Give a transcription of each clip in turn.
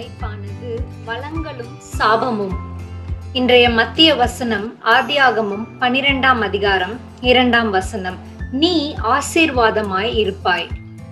தலைப்பானது வளங்களும் சாபமும் இன்றைய மத்திய வசனம் ஆதியாகமும் பனிரெண்டாம் அதிகாரம் இரண்டாம் வசனம் நீ ஆசீர்வாதமாய் இருப்பாய்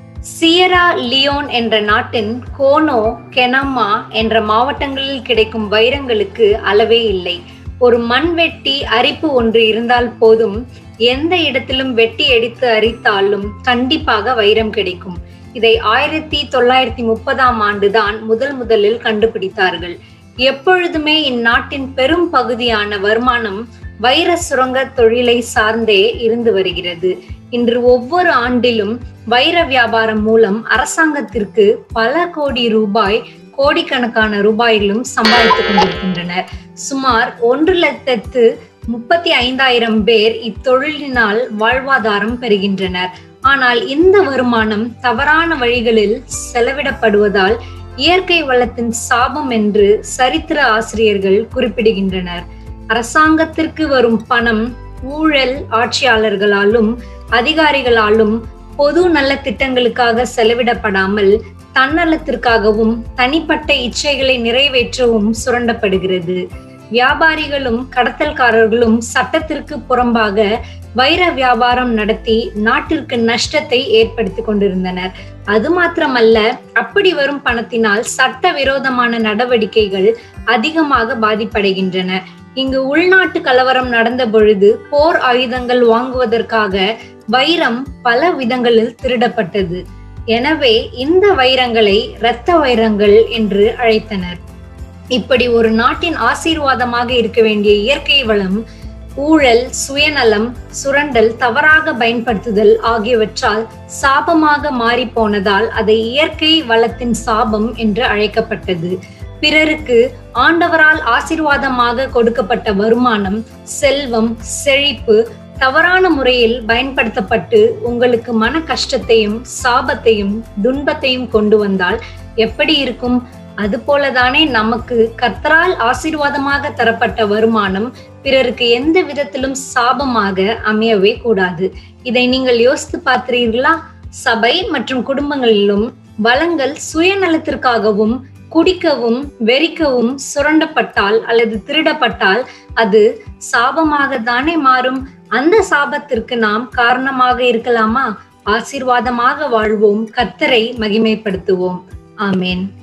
சியரா லியோன் என்ற நாட்டின் கோனோ கெனம்மா என்ற மாவட்டங்களில் கிடைக்கும் வைரங்களுக்கு அளவே இல்லை ஒரு மண்வெட்டி அரிப்பு ஒன்று இருந்தால் போதும் எந்த இடத்திலும் வெட்டி எடுத்து அரித்தாலும் கண்டிப்பாக வைரம் கிடைக்கும் இதை ஆயிரத்தி தொள்ளாயிரத்தி முப்பதாம் ஆண்டுதான் முதல் முதலில் கண்டுபிடித்தார்கள் எப்பொழுதுமே இந்நாட்டின் பெரும் பகுதியான வருமானம் வைர சுரங்க தொழிலை சார்ந்தே இருந்து வருகிறது இன்று ஒவ்வொரு ஆண்டிலும் வைர வியாபாரம் மூலம் அரசாங்கத்திற்கு பல கோடி ரூபாய் கோடிக்கணக்கான ரூபாய்களும் சம்பாதித்துக் கொண்டிருக்கின்றனர் சுமார் ஒன்று லட்சத்து முப்பத்தி ஐந்தாயிரம் பேர் இத்தொழிலினால் வாழ்வாதாரம் பெறுகின்றனர் ஆனால் இந்த வருமானம் தவறான வழிகளில் செலவிடப்படுவதால் இயற்கை வளத்தின் சாபம் என்று சரித்திர ஆசிரியர்கள் குறிப்பிடுகின்றனர் அரசாங்கத்திற்கு வரும் பணம் ஊழல் ஆட்சியாளர்களாலும் அதிகாரிகளாலும் பொது நல்ல திட்டங்களுக்காக செலவிடப்படாமல் தன்னலத்திற்காகவும் தனிப்பட்ட இச்சைகளை நிறைவேற்றவும் சுரண்டப்படுகிறது வியாபாரிகளும் கடத்தல்காரர்களும் சட்டத்திற்கு புறம்பாக வைர வியாபாரம் நடத்தி நாட்டிற்கு நஷ்டத்தை ஏற்படுத்தி கொண்டிருந்தனர் அது மாத்திரமல்ல அப்படி வரும் பணத்தினால் சட்ட விரோதமான நடவடிக்கைகள் அதிகமாக பாதிப்படைகின்றன இங்கு உள்நாட்டு கலவரம் நடந்த பொழுது போர் ஆயுதங்கள் வாங்குவதற்காக வைரம் பல விதங்களில் திருடப்பட்டது எனவே இந்த வைரங்களை இரத்த வைரங்கள் என்று அழைத்தனர் இப்படி ஒரு நாட்டின் ஆசீர்வாதமாக இருக்க வேண்டிய இயற்கை வளம் ஊழல் சுயநலம் சுரண்டல் தவறாக பயன்படுத்துதல் ஆகியவற்றால் சாபமாக மாறி போனதால் அதை இயற்கை வளத்தின் சாபம் என்று அழைக்கப்பட்டது பிறருக்கு ஆண்டவரால் ஆசீர்வாதமாக கொடுக்கப்பட்ட வருமானம் செல்வம் செழிப்பு தவறான முறையில் பயன்படுத்தப்பட்டு உங்களுக்கு மன கஷ்டத்தையும் சாபத்தையும் துன்பத்தையும் கொண்டு வந்தால் எப்படி இருக்கும் அது போலதானே நமக்கு கர்த்தரால் ஆசீர்வாதமாக தரப்பட்ட வருமானம் பிறருக்கு எந்த விதத்திலும் சாபமாக அமையவே கூடாது இதை நீங்கள் யோசித்து பார்க்கிறீர்களா சபை மற்றும் குடும்பங்களிலும் வளங்கள் சுயநலத்திற்காகவும் குடிக்கவும் வெறிக்கவும் சுரண்டப்பட்டால் அல்லது திருடப்பட்டால் அது சாபமாக தானே மாறும் அந்த சாபத்திற்கு நாம் காரணமாக இருக்கலாமா ஆசீர்வாதமாக வாழ்வோம் கத்தரை மகிமைப்படுத்துவோம் ஆமேன்